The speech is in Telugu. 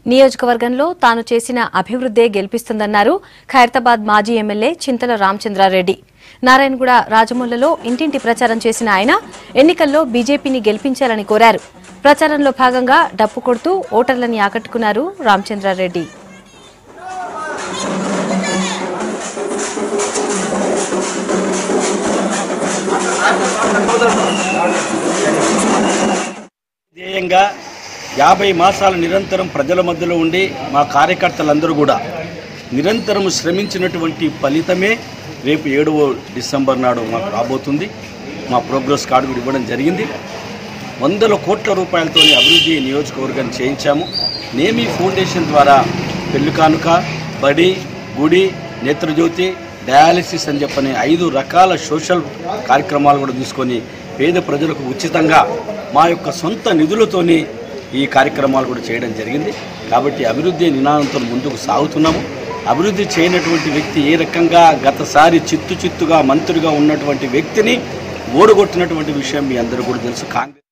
నియోజకవర్గంలో తాను చేసిన అభివృద్ధే గెలిపిస్తుందన్నారు ఖైరతాబాద్ మాజీ ఎమ్మెల్యే చింతల రామచంద్రారెడ్డి నారాయణగూడ రాజమూలలో ఇంటింటి ప్రచారం చేసిన ఆయన ఎన్నికల్లో బీజేపీని గెలిపించాలని కోరారు ప్రచారంలో భాగంగా డప్పు కొడుతూ ఓటర్లని ఆకట్టుకున్నారు రామచంద్రారెడ్డి ధ్యేయంగా యాభై మాసాలు నిరంతరం ప్రజల మధ్యలో ఉండి మా కార్యకర్తలందరూ కూడా నిరంతరం శ్రమించినటువంటి ఫలితమే రేపు ఏడవ డిసెంబర్ నాడు మాకు రాబోతుంది మా ప్రోగ్రెస్ కార్డు కూడా ఇవ్వడం జరిగింది వందల కోట్ల రూపాయలతో అభివృద్ధి నియోజకవర్గాన్ని చేయించాము నేమీ ఫౌండేషన్ ద్వారా పెళ్లి కానుక బడి గుడి నేత్రజ్యోతి డయాలసిస్ అని చెప్పని ఐదు రకాల సోషల్ కార్యక్రమాలు కూడా తీసుకొని పేద ప్రజలకు ఉచితంగా మా యొక్క సొంత నిధులతోని ఈ కార్యక్రమాలు కూడా చేయడం జరిగింది కాబట్టి అభివృద్ధి నినాదంతో ముందుకు సాగుతున్నాము అభివృద్ధి చేయనటువంటి వ్యక్తి ఏ రకంగా గతసారి చిత్తు చిత్తుగా మంత్రిగా ఉన్నటువంటి వ్యక్తిని ఓడగొట్టినటువంటి విషయం మీ అందరూ కూడా తెలుసు కాంగ్రెస్